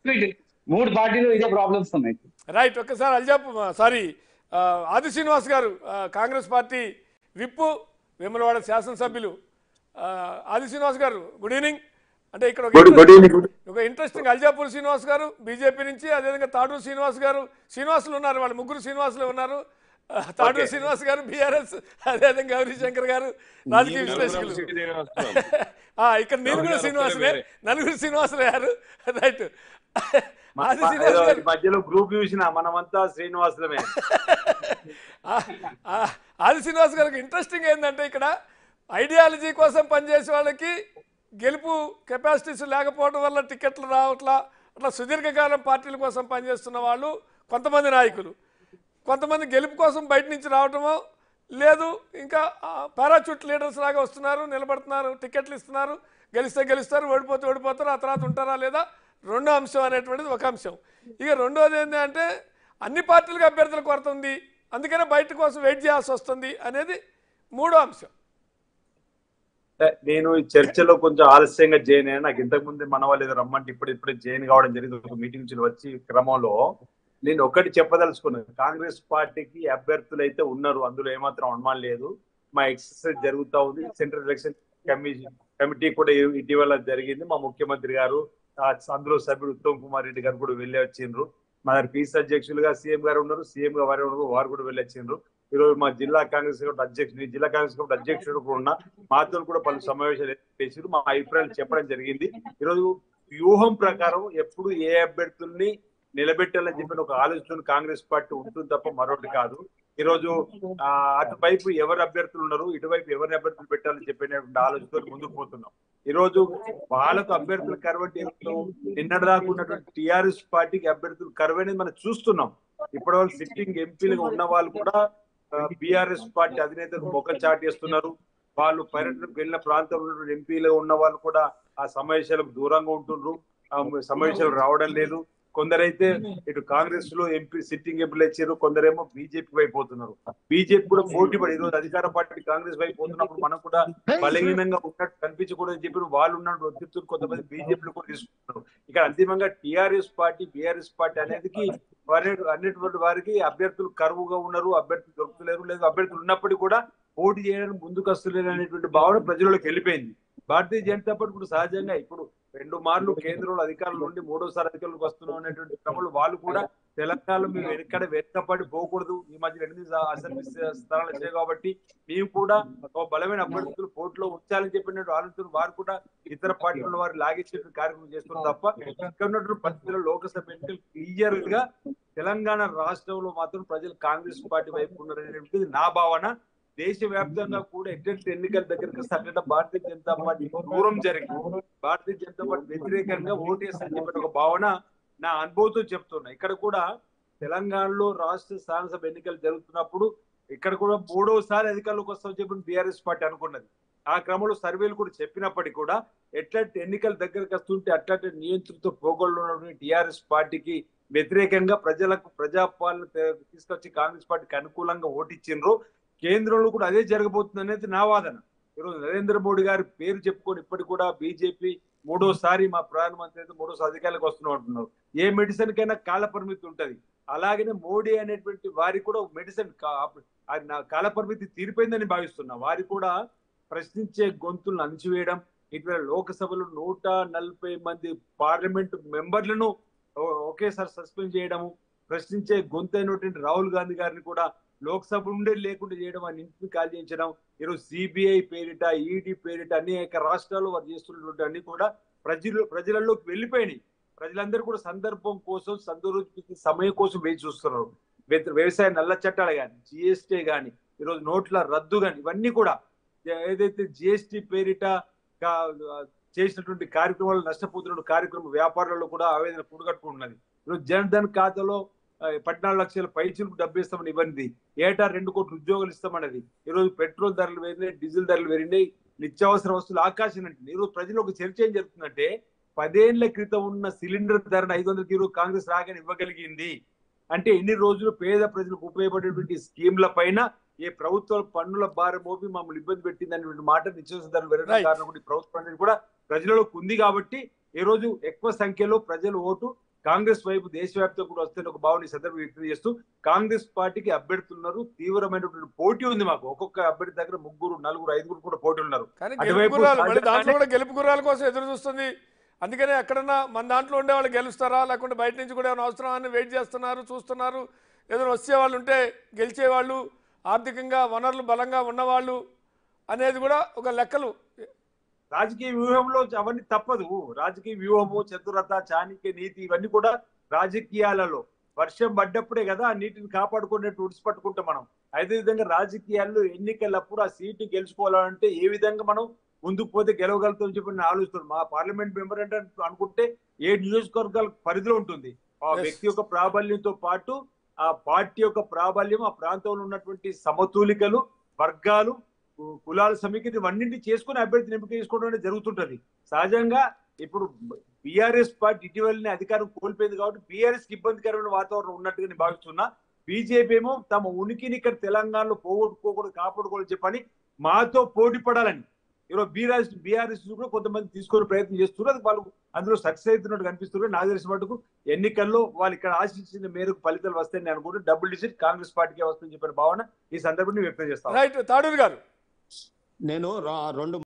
మూడు పార్టీలు ఇదే ప్రాబ్లమ్స్ ఉన్నాయి రైట్ ఒక్కసారి అల్జాప్ సారీ ఆ, ఆది శ్రీనివాస్ గారు ఆ, కాంగ్రెస్ పార్టీ విప్పు వేములవాడ శాసనసభ్యులు ఆ, ఆది శ్రీనివాస్ గారు గుడ్ ఈవినింగ్ అంటే ఇక్కడ ఒక గుడ్ గుడ్ ఈవినింగ్ ఒక ఇంట్రెస్టింగ్ అల్జాపూర్ శ్రీనివాస్ గారు బీజేపీ నుంచి అదేవిధంగా తాడూరు శ్రీనివాస్ గారు శ్రీనివాసులు ఉన్నారు వాళ్ళు ముగ్గురు శ్రీనివాసులు ఉన్నారు ఆ, తాడూరు శ్రీనివాస్ గారు బీఆర్ఎస్ అదేవిధంగా గౌరీ శంకర్ గారు రాజకీయ విశ్లేషకులు ఆ, ఇక్కడ నేను కూడా శ్రీనివాసులే నలుగురు శ్రీనివాసులు గారు రైట్ ఆది శ్రీనివాస్ గారు మధ్యలో గ్రూప్ చూసిన మనమంతా శ్రీనివాసులమే ఆ- ఆ- ఆది శ్రీనివాస్ గారికి ఇంట్రెస్టింగ్ ఏంటంటే ఇక్కడ ఐడియాలజీ కోసం పనిచేసే వాళ్ళకి గెలుపు కెపాసిటీస్ లేకపోవడం వల్ల టికెట్లు రావట్లా అట్లా సుదీర్ఘకాలం పార్టీల కోసం పనిచేస్తున్న వాళ్ళు కొంతమంది నాయకులు కొంతమంది గెలుపు కోసం బయట నుంచి రావటమో లేదు ఇంకా పారాచూట్ లీడర్స్ లాగా వస్తున్నారు నిలబడుతున్నారు టికెట్లు ఇస్తున్నారు గెలిస్తే గెలుస్తారు ఓడిపోతే ఓడిపోతారు ఆ తర్వాత ఉంటారా లేదా రెండో అంశం అనేటువంటిది ఒక అంశం ఇక రెండోది ఏంటి అంటే అన్ని పార్టీలకు అభ్యర్థుల కొరత ఉంది అందుకనే బయట కోసం వెయిట్ చేయాల్సి వస్తుంది అనేది మూడో అంశం నేను ఈ చర్చలో కొంచెం ఆలస్యంగా జాయిన్ అయ్యాను నాకు ఇంతకు ముందే మన వాళ్ళు ఏదో రమ్మంటే ఇప్పుడు ఇప్పుడే జాయిన్ కావడం జరిగింది ఒక మీటింగ్ నుంచి వచ్చి క్రమంలో నేను ఒకటి చెప్పదలుచుకున్నాను కాంగ్రెస్ పార్టీకి అభ్యర్థులు అయితే ఉన్నారు అందులో ఏమాత్రం అనుమానం లేదు మా ఎక్సర్సైజ్ జరుగుతా ఉంది సెంట్రల్ ఎలక్షన్ కమిషన్ కమిటీ కూడా ఇ- ఇటీవల జరిగింది మా ముఖ్యమంత్రి గారు ఆ అందులో సభ్యుడు ఉత్తమ్ కుమార్ రెడ్డి గారు కూడా వెళ్ళి వచ్చిండ్రు మా దగ్గర పీస్ అధ్యక్షులుగా సీఎం గారు ఉన్నారు సీఎం గా వారు ఉన్నారు వారు కూడా వెళ్ళి వచ్చిండ్రు ఈ రోజు మా జిల్లా కాంగ్రెస్ కమిటీ అధ్యక్షుడు ఈ జిల్లా కాంగ్రెస్ కమిటీ అధ్యక్షుడు కూడా ఉన్నా మాతో కూడా పలు సమావేశాలు చేసి మా అభిప్రాయాలు చెప్పడం జరిగింది ఈరోజు వ్యూహం ప్రకారం ఎప్పుడు ఏ అభ్యర్థుల్ని నిలబెట్టాలని చెప్పిన ఒక ఆలోచన కాంగ్రెస్ పార్టీ ఉంటుంది తప్ప మరొకటి కాదు ఈ రోజు ఆ, అటువైపు ఎవరు అభ్యర్థులు ఉన్నారు ఇటువైపు ఎవరిని అభ్యర్థులు పెట్టాలని చెప్పినటువంటి ఆలోచనతో ముందుకు పోతున్నాం ఈ రోజు వాళ్ళకు అభ్యర్థులు కరవంటి నిన్నటిదాకా ఉన్నటువంటి టిఆర్ఎస్ పార్టీకి అభ్యర్థులు కరువు అనేది మనం చూస్తున్నాం ఇప్పటి వరకు సిట్టింగ్ ఎంపీలుగా ఉన్న వాళ్ళు కూడా బీఆర్ఎస్ పార్టీ అధినేతకు మొక్క చాటేస్తున్నారు వాళ్ళు పర్యటనకు వెళ్ళిన ప్రాంతంలో ఉన్న ఎంపీలు ఉన్న వాళ్ళు కూడా ఆ సమావేశాలకు దూరంగా ఉంటుండ్రు ఆ సమావేశాలు రావడం లేదు కొందరైతే ఇటు కాంగ్రెస్ లో ఎంపీ సిట్టింగ్ ఎంపీలు ఇచ్చారు కొందరేమో బీజేపీ వైపు పోతున్నారు బీజేపీ కూడా పోటీ పడి ఈరోజు అధికార పార్టీ కాంగ్రెస్ వైపు పోతున్నప్పుడు మనం కూడా బలహీనంగా ఉన్నట్టు కనిపించకూడదని చెప్పి వాళ్ళు ఉన్నట్టు ఒత్తిడి కొంతమంది బీజేపీలు కూడా తీసుకుంటున్నారు ఇక్కడ అంతిమంగా టిఆర్ఎస్ పార్టీ బీఆర్ఎస్ పార్టీ అనేది వారి అన్నిటువంటి వారికి అభ్యర్థులు కరువుగా ఉన్నారు అభ్యర్థులు దొరుకుతలేరు లేదు అభ్యర్థులు ఉన్నప్పటికీ కూడా పోటీ చేయడానికి ముందుకు వస్తలేరు అనేటువంటి భావన ప్రజలకు వెళ్ళిపోయింది భారతీయ జనతా పార్టీ కూడా సహజంగా ఇప్పుడు రెండు మార్లు కేంద్రంలో అధికారుల నుండి మూడోసారి అధికారులకు వస్తున్నాం అనేటువంటి క్రమంలో వాళ్ళు కూడా తెలంగాణలో మేము ఎక్కడ వెనకబడి పోకూడదు ఈ మధ్య ఎనిమిది అసెంబ్లీ స్థానాలు వచ్చాయి కాబట్టి మేము కూడా ఒక బలమైన అభ్యర్థులు పోటీలో ఉంచాలని చెప్పినట్టు ఆలోచన వారు కూడా ఇతర పార్టీల వారు లాగేసేటువంటి కార్యక్రమం చేస్తున్నారు తప్ప ఇక్కడ ఉన్నటువంటి పరిస్థితుల్లో లోకసభ ఎన్నికలు క్లియర్ గా తెలంగాణ రాష్ట్రంలో మాత్రం ప్రజలు కాంగ్రెస్ పార్టీ వైపు ఉన్నారనేటువంటిది నా భావన దేశవ్యాప్తంగా కూడా ఎటువంటి ఎన్నికల దగ్గరికి వస్తే అక్కడ భారతీయ జనతా పార్టీ దూరం జరిగింది భారతీయ జనతా పార్టీ వ్యతిరేకంగా ఓటేసని చెప్పిన ఒక భావన నా అనుభవంతో చెప్తున్నా ఇక్కడ కూడా తెలంగాణలో రాష్ట్ర శాసనసభ ఎన్నికలు జరుగుతున్నప్పుడు ఇక్కడ కూడా మూడోసారి అధికారంలోకి వస్తామని చెప్పిన బీఆర్ఎస్ పార్టీ అనుకున్నది ఆ క్రమంలో సర్వేలు కూడా చెప్పినప్పటికీ కూడా ఎట్లాంటి ఎన్నికల దగ్గరకు వస్తుంటే అట్లాంటి నియంత్రిత పోగొళ్ళు ఉన్నటువంటి టిఆర్ఎస్ పార్టీకి వ్యతిరేకంగా ప్రజలకు ప్రజాపాలన తే- తీసుకొచ్చి కాంగ్రెస్ పార్టీకి అనుకూలంగా ఓటిచ్చిండ్రు కేంద్రంలో కూడా అదే జరగబోతుంది అనేది నా వాదన ఈరోజు నరేంద్ర మోడీ గారి పేరు చెప్పుకొని ఇప్పటికి కూడా బీజేపీ మూడోసారి మా ప్రధానమంత్రి అయితే మూడోసారి అధికారులకు వస్తున్నాం అంటున్నారు ఏ మెడిసిన్ కైనా కాల పరిమితి ఉంటది అలాగనే మోడీ అనేటువంటి వారికి కూడా మెడిసిన్ కాల పరిమితి తీరిపోయిందని భావిస్తున్నా వారి కూడా ప్రశ్నించే గొంతులను అణిచివేయడం ఇటీవల లోకసభలో నూట నలభై మంది పార్లమెంట్ మెంబర్లను ఒ- ఒకేసారి సస్పెండ్ చేయడము ప్రశ్నించే గొంతు అయినటువంటి రాహుల్ గాంధీ గారిని కూడా లోక్సభ నుండే లేకుండా చేయడం ఆయన ఇంటిని కాల్ చేయించడం ఈరోజు సిబిఐ పేరిట ఈడీ పేరిట అనేక రాష్ట్రాల్లో వారు చేస్తున్నటువంటి అన్ని కూడా ప్రజలు ప్రజలలోకి వెళ్ళిపోయినాయి ప్రజలందరూ కూడా సందర్భం కోసం సందర్భ సమయం కోసం వేచి చూస్తున్నారు వ్యతి- వ్యవసాయ నల్ల చట్టాలు కానీ జిఎస్టీ కానీ ఈరోజు నోట్ల రద్దు కానీ ఇవన్నీ కూడా ఏ- ఏదైతే జిఎస్టీ పేరిట కా- చేసినటువంటి కార్యక్రమాలు నష్టపోతున్న కార్యక్రమ వ్యాపారాల్లో కూడా ఆవేదన కూడగట్టుకుంటున్నది ఈరోజు జన్ ధన్ ఖాతాలో ఆ, పద్నాలుగు లక్షల పైచులకు డబ్బు ఇస్తామని ఇవ్వండి ఏటా రెండు కోట్ల ఉద్యోగాలు ఇస్తామన్నది ఈరోజు పెట్రోల్ ధరలు పెరిగినాయి డీజిల్ ధరలు పెరిగినాయి నిత్యావసర వస్తువులు ఆకాశం అంటే ఈరోజు ప్రజలు ఒక చర్చ ఏం జరుగుతుందంటే పదేళ్ల క్రితం ఉన్న సిలిండర్ ధరను ఐదు వందలకి ఈరోజు కాంగ్రెస్ రాగానే ఇవ్వగలిగింది అంటే ఎన్ని రోజులు పేద ప్రజలకు ఉపయోగపడేటువంటి స్కీమ్ల పైన ఏ ప్రభుత్వ పన్నుల భారం మోపి మమ్మల్ని ఇబ్బంది పెట్టింది అనేటువంటి మాట నిత్యావసర ధరలు పెరగడం Right. కారణం కూడా ఈ ప్రభుత్వం అనేది కూడా ప్రజలకు ఉంది కాబట్టి ఈ రోజు ఎక్కువ సంఖ్యలో ప్రజలు ఓటు కాంగ్రెస్ వైపు దేశవ్యాప్తంగా కూడా వస్తే ఒక భావన ఈ సందర్భంగా వ్యక్తం చేస్తూ కాంగ్రెస్ పార్టీకి అభ్యర్థులున్నారు తీవ్రమైనటువంటి పోటీ ఉంది మాకు ఒక్కొక్క అభ్యర్థి దగ్గర ముగ్గురు నలుగురు ఐదుగురు కూడా పోటీ ఉన్నారు కానీ అటువైపు గెలుపు గుర్రాలు మళ్ళీ సహజంగానే- దాంట్లో కూడా గెలుపు గుర్రాల కోసం ఎదురు చూస్తుంది అందుకనే ఎక్కడన్నా మన దాంట్లో ఉండే వాళ్ళు గెలుస్తారా లేకుంటే బయట నుంచి కూడా ఏమైనా అవసరం అని వెయిట్ చేస్తున్నారు చూస్తున్నారు ఏదైనా వచ్చే వాళ్ళు ఉంటే గెలిచేవాళ్ళు ఆర్థికంగా వనరులు బలంగా ఉన్నవాళ్ళు అనేది కూడా ఒక లెక్కలు రాజకీయ వ్యూహంలో అవన్నీ తప్పదు రాజకీయ వ్యూహము చతురత చాణక్య నీతి ఇవన్నీ కూడా రాజకీయాలలో వర్షం పడ్డప్పుడే కదా ఆ నీటిని కాపాడుకునేట్టు ఉడిసి పట్టుకుంటాం మనం అదే విధంగా రాజకీయాల్లో ఎన్నికలప్పుడు ఆ సీటు గెలుచుకోవాలంటే ఏ విధంగా మనం ముందుకు పోతే గెలవగలుగుతాం చెప్పి నేను ఆలోచిస్తున్నాను మా పార్లమెంట్ మెంబర్ అంటే అనుకుంటే ఏ నియోజకవర్గాల పరిధిలో ఉంటుంది ఆ Yes. వ్యక్తి యొక్క ప్రాబల్యంతో పాటు ఆ పార్టీ యొక్క ప్రాబల్యం ఆ ప్రాంతంలో ఉన్నటువంటి సమతూలికలు వర్గాలు కు- కులాల సమీకరణ ఇవన్నింటినీ చేసుకుని అభ్యర్థిని ఎంపిక చేసుకోవడం అనేది జరుగుతుంటది సహజంగా ఇప్పుడు బీఆర్ఎస్ పార్టీ ఇటీవలనే అధికారం కోల్పోయింది కాబట్టి బీఆర్ఎస్ కి ఇబ్బందికరమైన వాతావరణం ఉన్నట్టుగా నేను భావిస్తున్నా బీజేపీ ఏమో తమ ఉనికిని ఇక్కడ తెలంగాణలో పోగొట్టుకోకూడదు కాపాడుకోవాలని చెప్పని మాతో పోటీ పడాలని ఈరోజు బీఆర్ఎస్ బీఆర్ఎస్ కూడా కొంతమంది తీసుకునే ప్రయత్నం చేస్తున్నారు అది వాళ్ళు అందులో సక్సెస్ అవుతున్నట్టు కనిపిస్తున్నారు నాకు తెలిసిన మటుకు ఎన్నికల్లో వాళ్ళు ఇక్కడ ఆశించిన మేరకు ఫలితాలు వస్తాయని అనుకుంటే డబుల్ డిజిట్ కాంగ్రెస్ పార్టీకే వస్తుందని చెప్పిన భావన ఈ సందర్భంగా వ్యక్తం చేస్తాను రైట్ తాడూరు గారు నేను రా- రెండు